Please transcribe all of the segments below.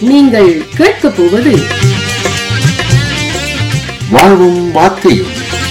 நீங்கள் கேட்கப் போவது வாழ்வும் வார்த்தையும்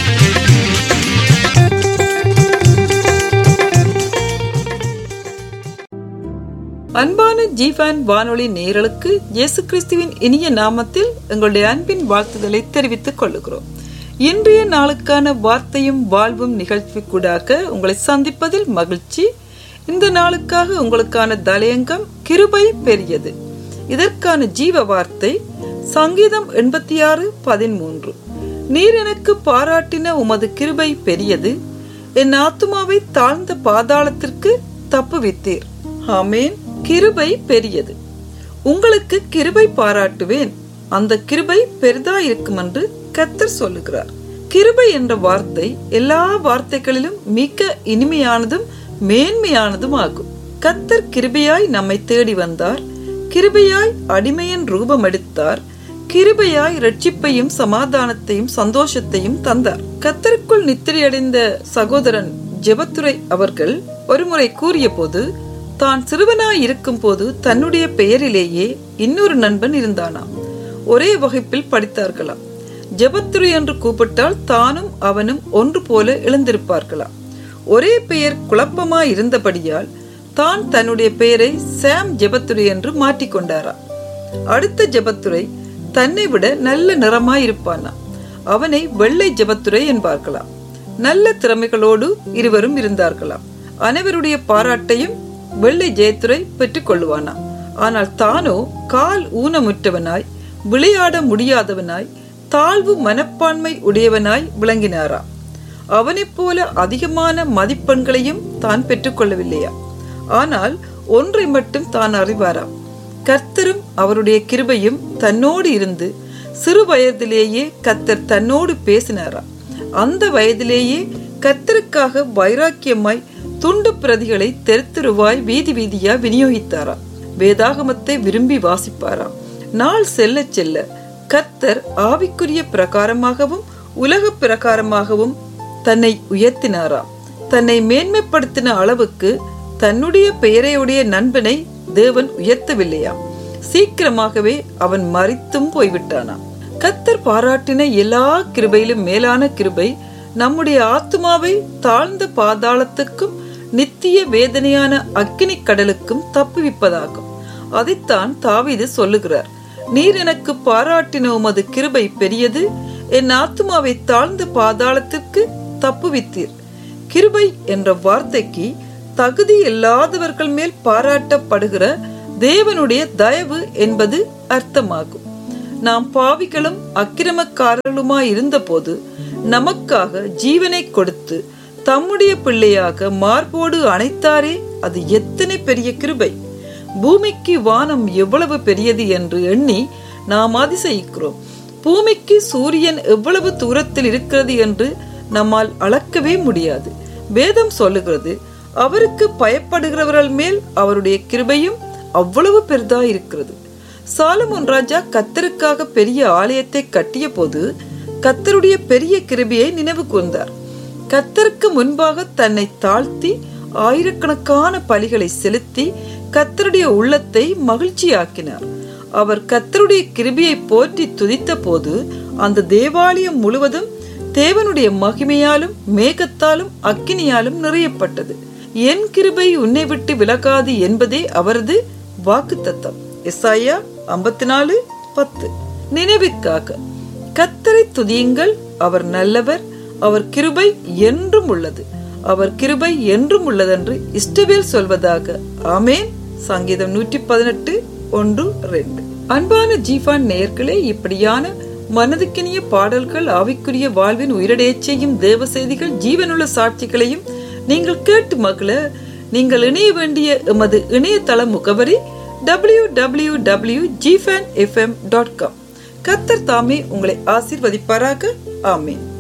அன்பான ஜீவான் வானொலி நேயர்களுக்கு இயேசு கிறிஸ்துவின் இனிய நாமத்தில் எங்களுடைய அன்பின் வாழ்த்துதலை தெரிவித்துக் கொள்ளுகிறோம் இன்றைய நாளுக்கான வார்த்தையும் வாழ்வும் நிகழ்ச்சிக்கூடாக உங்களை சந்திப்பதில் மகிழ்ச்சி இந்த நாளுக்காக உங்களுக்கான தலையங்கம் கிருபை பெரியது இதற்கான ஜீவ வார்த்தை சங்கீதம் எண்பத்தி ஆறு பதிமூன்று நீர் எனக்கு பாராட்டின உமது கிருபை பெரியது என் ஆத்துமாவை தாழ்ந்த பாதாளத்திற்கு தப்புவித்தீர் ஆமேன் கிருபை பெரியது உங்களுக்கு கிருபை பாராட்டுவேன் அந்த கிருபை பெரிதா இருக்கும் என்று கத்தர் சொல்லுகிறார் கிருபை என்ற வார்த்தை எல்லா வார்த்தைகளிலும் மிக இனிமையானதும் மேன்மையானதும் ஆகும் கத்தர் கிருபையாய் நம்மை தேடி வந்தார் கிருபையாய் அடிமையின் ரூபம் எடுத்தார் கிருபையாய் ரட்சிப்பையும் சமாதானத்தையும் சந்தோஷத்தையும் தந்தார் கத்தருக்குள் நித்திரையடைந்த சகோதரன் ஜெபத்துரை அவர்கள் ஒருமுறை கூறிய போது தான் சிறுவனாய் இருக்கும் போது தன்னுடைய பெயரிலேயே இன்னொரு நண்பன் இருந்தானாம் ஒரே வகுப்பில் படித்தார்களாம் ஜெபத்துரை என்று கூப்பிட்டால் தானும் அவனும் ஒன்று போல எழுந்திருப்பார்களாம் ஒரே பெயர் குழப்பமாய் இருந்தபடியால் தான் தன்னுடைய பெயரை சாம் ஜெபத்துரை என்று மாற்றிக்கொண்டாராம் அடுத்த ஜெபத்துரை தன்னை விட நல்ல நிறமாய் இருப்பானா அவனை வெள்ளை ஜெபத்துரை என்பார்களாம் நல்ல திறமைகளோடு இருவரும் இருந்தார்களாம் அனைவருடைய பாராட்டையும் வெள்ளை ஜெயத்துரை பெற்றுக் கொள்ளுவானா ஆனால் தானோ கால் ஊனமுற்றவனாய் விளையாட முடியாதவனாய் தாழ்வு மனப்பான்மை உடையவனாய் விளங்கினாராம் அவனைப் போல அதிகமான மதிப்பெண்களையும் தான் பெற்றுக்கொள்ளவில்லையா ஆனால் ஒன்றை மட்டும் தான் அறிவாராம் கர்த்தரும் அவருடைய கிருபையும் தன்னோடு இருந்து சிறு வயதிலேயே கத்தர் தன்னோடு பேசினாராம் அந்த வயதிலேயே கத்தருக்காக வைராக்கியமாய் துண்டு பிரதிகளை தெருத்தெருவாய் வீதி வீதியா விநியோகித்தாராம் வேதாகமத்தை விரும்பி வாசிப்பாராம் நாள் செல்ல செல்ல கர்த்தர் ஆவிக்குரிய பிரகாரமாகவும் உலக பிரகாரமாகவும் தன்னை உயர்த்தினாராம் தன்னை மேன்மைப்படுத்தின அளவுக்கு தன்னுடைய பெயரையுடைய நண்பனை தேவன் உயர்த்தவில்லையாம் சீக்கிரமாகவே அவன் மறித்தும் போய்விட்டானாம் கத்தர் பாராட்டின எல்லா கிருபையிலும் மேலான கிருபை நம்முடைய ஆத்மாவை தாழ்ந்த பாதாளத்துக்கும் நித்திய வேதனையான அக்கினி கடலுக்கும் தப்புவிப்பதாகும் அதைத்தான் தாவிது சொல்லுகிறார் நீர் எனக்கு பாராட்டின உமது கிருபை பெரியது என் ஆத்மாவை தாழ்ந்த பாதாளத்திற்கு தப்புவித்தீர் கிருபை என்ற வார்த்தைக்கு தகுதி இல்லாதவர்கள் மேல் பாராட்டப்படுகிற தேவனுடைய தயவு என்பது அர்த்தமாகும் நாம் பாவிகளும் அக்கிரமக்காரர்களுமாய் இருந்தபோது நமக்காக ஜீவனை கொடுத்து தம்முடைய பிள்ளையாக மார்போடு அணைத்தாரே அது எத்தனை பெரிய கிருபை பூமிக்கு வானம் எவ்வளவு பெரியது என்று எண்ணி நாம் அதிசயிக்கிறோம் பூமிக்கு சூரியன் எவ்வளவு தூரத்தில் இருக்கிறது என்று நம்மால் அளக்கவே முடியாது வேதம் சொல்லுகிறது அவருக்கு பயப்படுகிறவர்கள் மேல் அவருடைய கிருபையும் அவ்வளவு பெரிதா இருக்கிறது சாலமோன் ராஜா கத்தருக்காக பெரிய ஆலயத்தை கட்டிய போது கத்தருடைய பெரிய கிருபியை நினைவு கூர்ந்தார் கத்தருக்கு முன்பாக தன்னை தாழ்த்தி ஆயிரக்கணக்கான பலிகளை செலுத்தி கத்தருடைய உள்ளத்தை மகிழ்ச்சியாக்கினார் அவர் கத்தருடைய கிருபியை போற்றி துதித்த போது அந்த தேவாலயம் முழுவதும் தேவனுடைய மகிமையாலும் மேகத்தாலும் அக்கினியாலும் நிறையப்பட்டது என் கிருபை உன்னை விட்டு விலகாது என்பதே அவரது வாக்கு தத்தம் எஸ்ஐயா ஐம்பத்தி நாலு பத்து நினைவுக்காக கத்தரை துதியுங்கள் அவர் நல்லவர் அவர் கிருபை என்றும் உள்ளது அவர் கிருபை என்றும் உள்ளதென்று இஷ்டவேல் சொல்வதாக ஆமேன் சங்கீதம் நூற்றி பதினெட்டு ஒன்று ரெண்டு அன்பான ஜீஃபான் நேயர்களே இப்படியான மனதுக்கினிய பாடல்கள் ஆவிக்குரிய வாழ்வின் உயிரடையச் செய்யும் தேவ செய்திகள் ஜீவனுள்ள சாட்சிகளையும் நீங்கள் கேட்டு மகள நீங்கள் இணைய வேண்டிய எமது இணையதள முகவரி டபிள்யூ டபிள்யூ டபிள்யூ ஜிஃபேன் எஃப்எம் டாட் காம் கத்தர் தாமே உங்களை ஆசீர்வதிப்பாராக ஆமீன்